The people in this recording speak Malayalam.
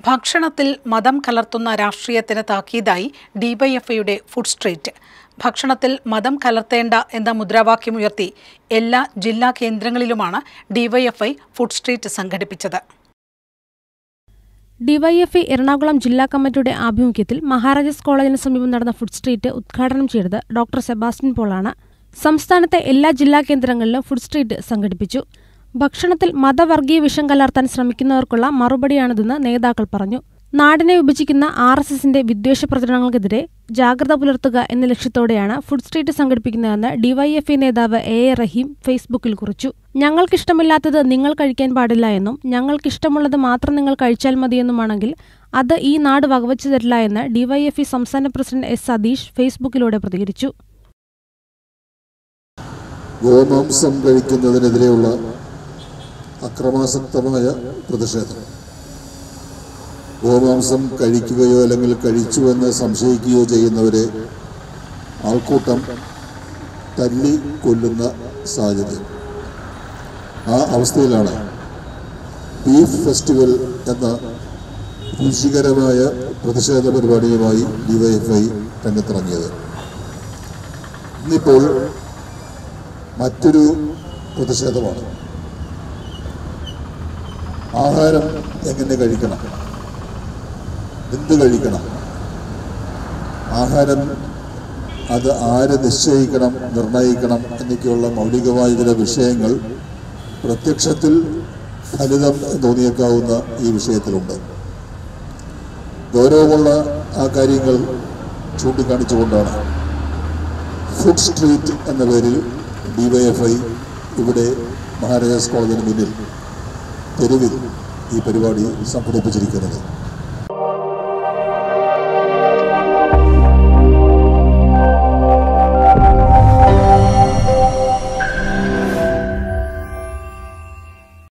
ഭക്ഷണത്തിൽ മതം കലർത്തുന്ന രാഷ്ട്രീയത്തിന് താക്കീതായി ഡിവൈഎഫ്ഐയുടെ ഫുഡ് സ്ട്രീറ്റ് ഭക്ഷണത്തിൽ മതം കലർത്തേണ്ട എന്ന മുദ്രാവാക്യം ഉയർത്തി എല്ലാ ജില്ലാ കേന്ദ്രങ്ങളിലുമാണ് ഡിവൈഎഫ്ഐ ഫുഡ് സ്ട്രീറ്റ് സംഘടിപ്പിച്ചത് ഡിവൈഎഫ്ഐ എറണാകുളം ജില്ലാ കമ്മിറ്റിയുടെ ആഭിമുഖ്യത്തിൽ മഹാരാജാസ് കോളേജിന് സമീപം നടന്ന ഫുഡ് സ്ട്രീറ്റ് ഉദ്ഘാടനം ചെയ്തത് ഡോക്ടർ സെബാസ്റ്റ്യൻ പോളാണ് സംസ്ഥാനത്തെ എല്ലാ ജില്ലാ കേന്ദ്രങ്ങളിലും ഫുഡ് സ്ട്രീറ്റ് സംഘടിപ്പിച്ചു ഭക്ഷണത്തിൽ മതവർഗീയ വിഷം കലർത്താൻ ശ്രമിക്കുന്നവർക്കുള്ള മറുപടിയാണിതെന്ന് നേതാക്കൾ പറഞ്ഞു നാടിനെ വിഭജിക്കുന്ന ആർ എസ് എസിന്റെ വിദ്വേഷ പ്രചരണങ്ങൾക്കെതിരെ ജാഗ്രത പുലർത്തുക എന്ന ലക്ഷ്യത്തോടെയാണ് ഫുഡ് സ്ട്രീറ്റ് സംഘടിപ്പിക്കുന്നതെന്ന് ഡിവൈഎഫ്ഐ നേതാവ് എ എ റഹീം ഫേസ്ബുക്കിൽ കുറിച്ചു ഞങ്ങൾക്കിഷ്ടമില്ലാത്തത് നിങ്ങൾ കഴിക്കാൻ പാടില്ല എന്നും ഞങ്ങൾക്കിഷ്ടമുള്ളത് മാത്രം നിങ്ങൾ കഴിച്ചാൽ മതിയെന്നുമാണെങ്കിൽ അത് ഈ നാട് വകവച്ചു തരില്ല എന്ന് ഡിവൈഎഫ്ഐ സംസ്ഥാന പ്രസിഡന്റ് എസ് സതീഷ് ഫേസ്ബുക്കിലൂടെ പ്രതികരിച്ചു ഗോമാംസം കഴിക്കുന്നതിനെതിരെയുള്ള അക്രമാസക്തമായ പ്രതിഷേധം ഗോമാംസം കഴിക്കുകയോ അല്ലെങ്കിൽ കഴിച്ചുവെന്ന് സംശയിക്കുകയോ ചെയ്യുന്നവരെ ആൾക്കൂട്ടം തല്ലി കൊല്ലുന്ന സാഹചര്യം ആ അവസ്ഥയിലാണ് ബീഫ് ഫെസ്റ്റിവൽ എന്ന രുചികരമായ പ്രതിഷേധ പരിപാടിയുമായി ഡിവൈഎഫ്ഐ രംഗത്തിറങ്ങിയത് ഇന്നിപ്പോൾ മറ്റൊരു പ്രതിഷേധമാണ് ആഹാരം എങ്ങനെ കഴിക്കണം എന്ത് കഴിക്കണം ആഹാരം അത് ആര് നിശ്ചയിക്കണം നിർണയിക്കണം എന്നൊക്കെയുള്ള മൗലികമായ ചില വിഷയങ്ങൾ പ്രത്യക്ഷത്തിൽ ഫലിതം തോന്നിയേക്കാവുന്ന ഈ വിഷയത്തിലുണ്ട് ഗൗരവമുള്ള ആ കാര്യങ്ങൾ ചൂണ്ടിക്കാണിച്ചുകൊണ്ടാണ് ഫുഡ് സ്ട്രീറ്റ് എന്ന പേരിൽ ഡിവൈഎഫ്ഐ ഇവിടെ മഹാരാജാസ് കോളേജിന് മുന്നിൽ തെരുവിൽ ഈ പരിപാടി സംഘടിപ്പിച്ചിരിക്കുന്നത്